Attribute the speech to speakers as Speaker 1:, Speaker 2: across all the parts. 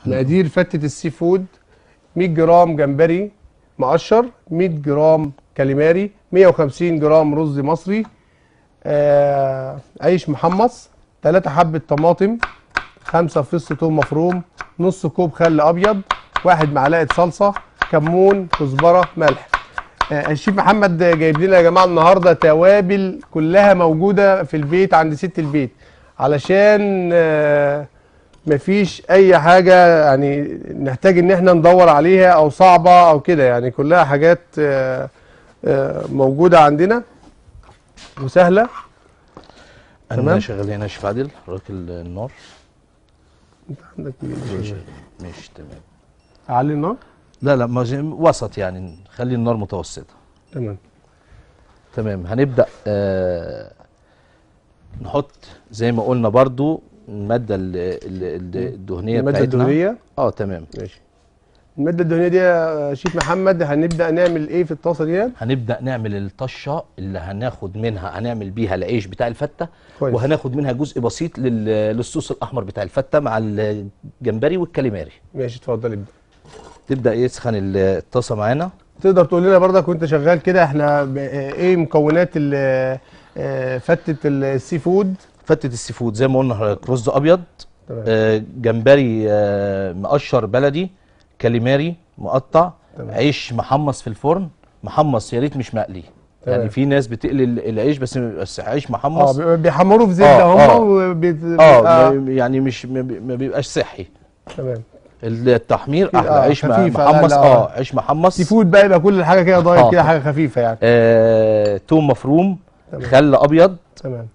Speaker 1: مقادير فتة السي فود 100 جرام جمبري مقشر 100 جرام كاليماري 150 جرام رز مصري آه عيش محمص 3 حبة طماطم 5 فص ثوم مفروم نص كوب خل ابيض واحد معلقة صلصة كمون كزبرة ملح آه الشيف محمد جايب لنا يا جماعة النهاردة توابل كلها موجودة في البيت عند ست البيت علشان آه مفيش اي حاجه يعني نحتاج ان احنا ندور عليها او صعبه او كده يعني كلها حاجات آه، آه، موجوده عندنا وسهله
Speaker 2: انا
Speaker 1: تمام.
Speaker 2: شغال هنا يا شيف عادل راكل النار
Speaker 1: عندك
Speaker 2: ماشي ماشي تمام
Speaker 1: علي النار
Speaker 2: لا لا ما زي- وسط يعني خلي النار متوسطه
Speaker 1: تمام
Speaker 2: تمام هنبدا آه نحط زي ما قلنا برضو الماده ال- ال- ال- الدهنيه
Speaker 1: الماده
Speaker 2: بتاعتنا
Speaker 1: الدهنيه
Speaker 2: اه تمام
Speaker 1: ماشي الماده الدهنيه دي يا شيف محمد هنبدا نعمل ايه في الطاسه دي
Speaker 2: هنبدا نعمل الطشه اللي هناخد منها هنعمل بيها العيش بتاع الفته
Speaker 1: كويس.
Speaker 2: وهناخد منها جزء بسيط لل- للصوص الاحمر بتاع الفته مع الجمبري والكاليماري
Speaker 1: ماشي اتفضل ابدا
Speaker 2: تبدا يسخن ال- الطاسه معانا
Speaker 1: تقدر تقول لنا برضك وانت شغال كده احنا ب- آه، ايه مكونات ال- آه، فتة السي فود
Speaker 2: فتة السي فود زي ما قلنا لحضرتك، رز ابيض
Speaker 1: تمام.
Speaker 2: آه جمبري آه مقشر بلدي كاليماري مقطع
Speaker 1: تمام.
Speaker 2: عيش محمص في الفرن محمص يا ريت مش مقلي
Speaker 1: تمام.
Speaker 2: يعني في ناس بتقلي ال- العيش بس بس عيش
Speaker 1: اه
Speaker 2: محمص
Speaker 1: بي- بيحمروا في زبده
Speaker 2: آه،
Speaker 1: هم
Speaker 2: آه.
Speaker 1: وبيت-
Speaker 2: اه
Speaker 1: آه.
Speaker 2: ما- يعني مش ما بي- ما بيبقاش صحي
Speaker 1: تمام
Speaker 2: التحمير
Speaker 1: في-
Speaker 2: احلى
Speaker 1: آه،
Speaker 2: عيش
Speaker 1: خفيف على
Speaker 2: محمص
Speaker 1: الأقل،
Speaker 2: اه
Speaker 1: آه.
Speaker 2: عيش محمص
Speaker 1: سي فود بقى يبقى كل حاجه كده دايت
Speaker 2: آه.
Speaker 1: كده حاجه خفيفه يعني
Speaker 2: آه توم مفروم
Speaker 1: تمام.
Speaker 2: خل ابيض
Speaker 1: تمام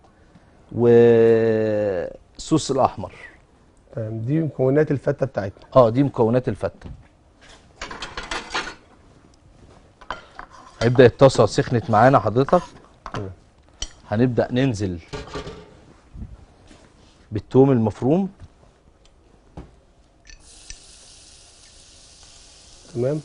Speaker 2: وصوص الاحمر
Speaker 1: تمام دي مكونات الفته بتاعتنا
Speaker 2: اه دي مكونات الفته هيبدا الطاسه سخنت معانا حضرتك
Speaker 1: تمام.
Speaker 2: هنبدا ننزل بالثوم المفروم
Speaker 1: تمام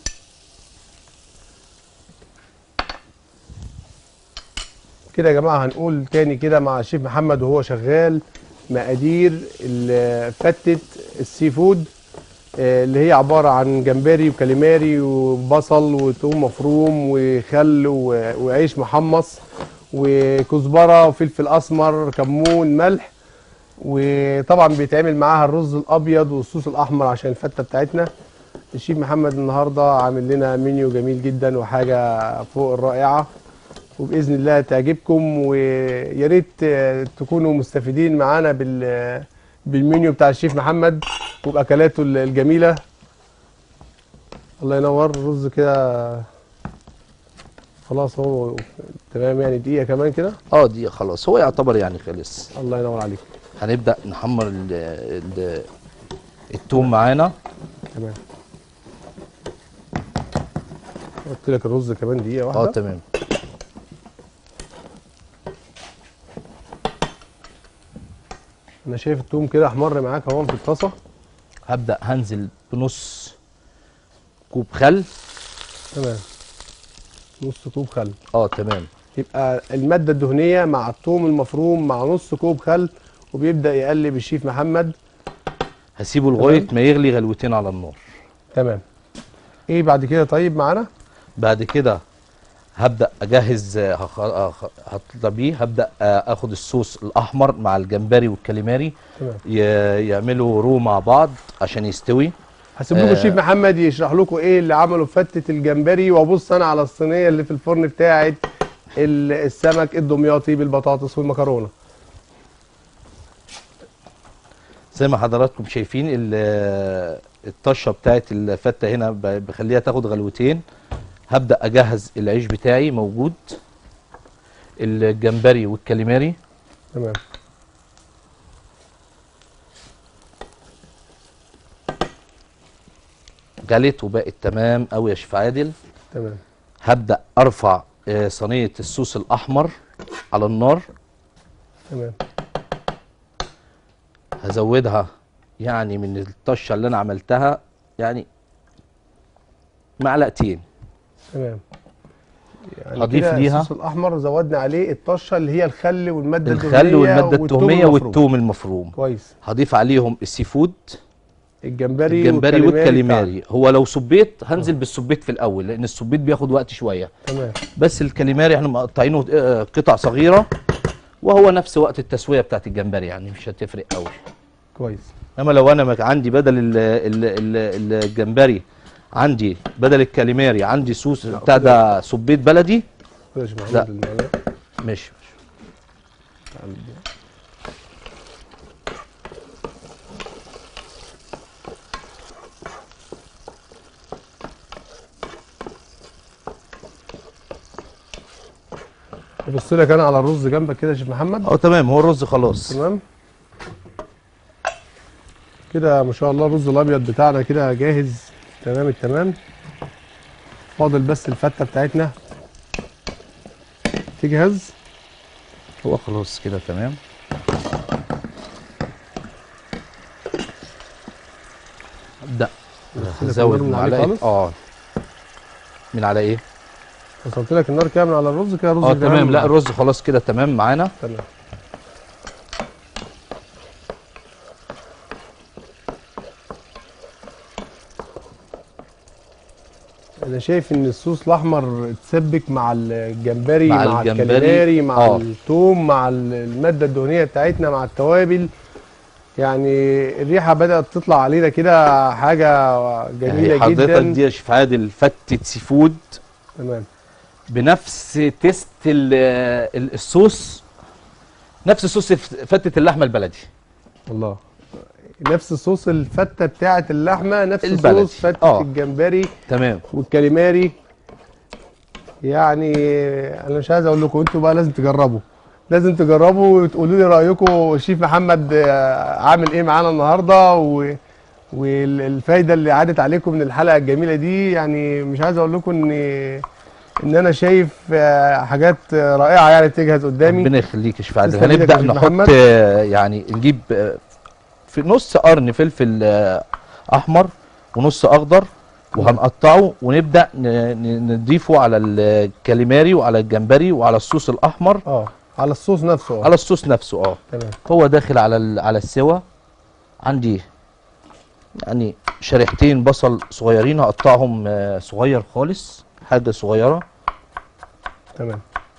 Speaker 1: كده يا جماعه هنقول تاني كده مع الشيف محمد وهو شغال مقادير ال- فتة السي فود آه، اللي هي عبارة عن جمبري وكاليماري وبصل وثوم مفروم وخل و- وعيش محمص وكزبرة وفلفل أسمر كمون ملح وطبعا بيتعمل معاها الرز الأبيض والصوص الأحمر عشان الفتة بتاعتنا الشيف محمد النهارده عامل لنا منيو جميل جدا وحاجه فوق الرائعه وباذن الله تعجبكم ويا ريت آه، تكونوا مستفيدين معانا بال بالمنيو بتاع الشيف محمد وباكلاته ال- الجميله الله ينور الرز كده خلاص هو تمام يعني دقيقه كمان كده
Speaker 2: اه دي خلاص هو يعتبر يعني خلص
Speaker 1: الله ينور عليك
Speaker 2: هنبدا نحمر ال ال الثوم معانا
Speaker 1: تمام قلت لك الرز كمان دقيقه واحده
Speaker 2: اه تمام
Speaker 1: انا شايف التوم كده احمر معاك اهو في الطاسه
Speaker 2: هبدا هنزل بنص كوب خل
Speaker 1: تمام نص كوب خل
Speaker 2: اه تمام
Speaker 1: يبقى الماده الدهنيه مع الثوم المفروم مع نص كوب خل وبيبدا يقلب الشيف محمد
Speaker 2: هسيبه لغايه ما يغلي غلوتين على النار
Speaker 1: تمام ايه بعد كده طيب معانا
Speaker 2: بعد كده هبدا اجهز آه، هخ- هخ- هطلع بيه هبدا آه، اخد الصوص الاحمر مع الجمبري والكاليماري
Speaker 1: تمام
Speaker 2: ي- يعملوا رو مع بعض عشان يستوي
Speaker 1: هسيب لكم
Speaker 2: آه.
Speaker 1: الشيف محمد يشرح لكم ايه اللي عمله في فتة الجمبري وابص انا على الصينيه اللي في الفرن بتاعت ال- السمك الدمياطي بالبطاطس والمكرونه
Speaker 2: زي ما حضراتكم شايفين ال- الطشه بتاعت الفته هنا ب- بخليها تاخد غلوتين هبدا اجهز العيش بتاعي موجود الجمبري والكاليماري
Speaker 1: تمام
Speaker 2: غلت وبقت تمام قوي يا شيف عادل
Speaker 1: تمام
Speaker 2: هبدا ارفع آه، صينيه الصوص الاحمر على النار
Speaker 1: تمام
Speaker 2: هزودها يعني من الطشه اللي انا عملتها يعني معلقتين
Speaker 1: تمام يعني
Speaker 2: هضيف
Speaker 1: كده
Speaker 2: ليها-
Speaker 1: الصوص الاحمر زودنا عليه الطشه اللي هي الخل والماده
Speaker 2: الخل
Speaker 1: الدهنيه
Speaker 2: والماده
Speaker 1: والثوم
Speaker 2: التوميه
Speaker 1: المفروم.
Speaker 2: والثوم المفروم
Speaker 1: كويس
Speaker 2: هضيف عليهم السي فود
Speaker 1: الجمبري
Speaker 2: الجمبري
Speaker 1: بتاعنا.
Speaker 2: والكاليماري هو لو صبيت هنزل بالصبيت في الاول لان الصبيت بياخد وقت شويه
Speaker 1: تمام
Speaker 2: بس الكاليماري احنا مقطعينه آه، قطع صغيره وهو نفس وقت التسويه بتاعت الجمبري يعني مش هتفرق قوي
Speaker 1: كويس
Speaker 2: انما لو انا مك- عندي بدل ال ال ال الجمبري عندي بدل الكاليماري عندي صوص بتاع ده صبيت بلدي
Speaker 1: خد يا شيخ محمد
Speaker 2: لا.
Speaker 1: النعناع.
Speaker 2: ماشي
Speaker 1: بص لك انا على الرز جنبك كده يا شيخ محمد
Speaker 2: اه تمام هو الرز خلاص
Speaker 1: تمام كده ما شاء الله الرز الابيض بتاعنا كده جاهز تمام التمام فاضل بس الفته بتاعتنا تجهز
Speaker 2: هو خلاص كده تمام ابدا
Speaker 1: كده
Speaker 2: ازود
Speaker 1: النار من عليه
Speaker 2: معلقه
Speaker 1: خالص؟
Speaker 2: اه من على ايه
Speaker 1: وصلت لك النار كده من على الرز كده الرز
Speaker 2: اه تمام لا الرز خلاص كده تمام معانا
Speaker 1: تمام انا شايف ان الصوص الاحمر اتسبك مع الجمبري
Speaker 2: مع
Speaker 1: مع,
Speaker 2: الجمبري،
Speaker 1: الكاليماري مع
Speaker 2: آه.
Speaker 1: الثوم مع ال- الماده الدهنيه بتاعتنا مع التوابل يعني الريحه بدات تطلع علينا كده حاجه جميله
Speaker 2: يعني حضرتك
Speaker 1: جدا
Speaker 2: دي يا شيف عادل فتة سي فود
Speaker 1: تمام
Speaker 2: بنفس تيست ال- ال- الصوص نفس صوص فتة اللحمه البلدي
Speaker 1: الله نفس صوص الفته بتاعه اللحمه نفس
Speaker 2: البلدي.
Speaker 1: صوص فته
Speaker 2: آه.
Speaker 1: الجمبري
Speaker 2: تمام
Speaker 1: والكاليماري يعني انا مش عايز اقول لكم انتوا بقى لازم تجربوا لازم تجربوا وتقولوا لي رايكم الشيف محمد آه، عامل ايه معانا النهارده و... والفايده اللي عادت عليكم من الحلقه الجميله دي يعني مش عايز اقول لكم ان ان انا شايف آه، حاجات آه، رائعه يعني بتجهز قدامي
Speaker 2: ربنا يخليك يا شيف عادل
Speaker 1: تسلم ايدك
Speaker 2: هنبدا
Speaker 1: يا شيف
Speaker 2: نحط
Speaker 1: محمد.
Speaker 2: آه، يعني نجيب آه، في نص قرن فلفل آه، احمر ونص اخضر وهنقطعه ونبدا ن- ن- نضيفه على الكاليماري وعلى الجمبري وعلى الصوص الاحمر
Speaker 1: اه على الصوص نفسه اه
Speaker 2: على الصوص نفسه اه
Speaker 1: تمام
Speaker 2: هو داخل على ال- على السوا عندي يعني شريحتين بصل صغيرين هقطعهم آه، صغير خالص حاجه صغيره
Speaker 1: تمام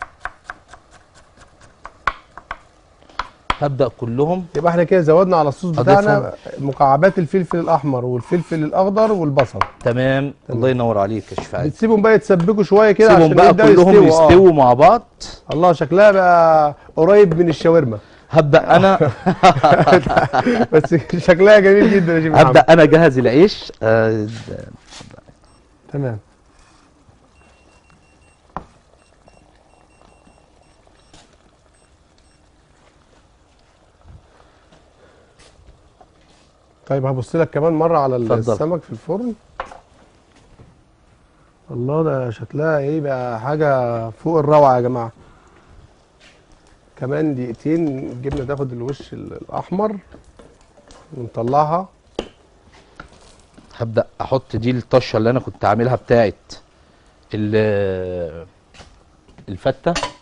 Speaker 2: هبدا كلهم
Speaker 1: يبقى احنا كده زودنا على الصوص
Speaker 2: أضيفهم.
Speaker 1: بتاعنا مكعبات الفلفل الاحمر والفلفل الاخضر والبصل
Speaker 2: تمام الله ينور عليك يا شيف عادل
Speaker 1: بتسيبهم بقى يتسبكوا شويه كده
Speaker 2: سيبهم
Speaker 1: عشان
Speaker 2: بقى
Speaker 1: يبداوا
Speaker 2: كلهم
Speaker 1: يستووا آه.
Speaker 2: يستووا مع بعض
Speaker 1: الله شكلها بقى قريب من الشاورما
Speaker 2: هبدا انا
Speaker 1: بس شكلها جميل جدا يا شيخ محمد
Speaker 2: هبدا انا اجهز العيش آه،
Speaker 1: تمام طيب هبص لك كمان مره على
Speaker 2: اتفضل.
Speaker 1: السمك في الفرن الله ده شكلها ايه بقى حاجه فوق الروعه يا جماعه كمان دقيقتين الجبنه تاخد الوش ال- الاحمر ونطلعها
Speaker 2: هبدا احط دي الطشه اللي انا كنت عاملها بتاعت ال- الفته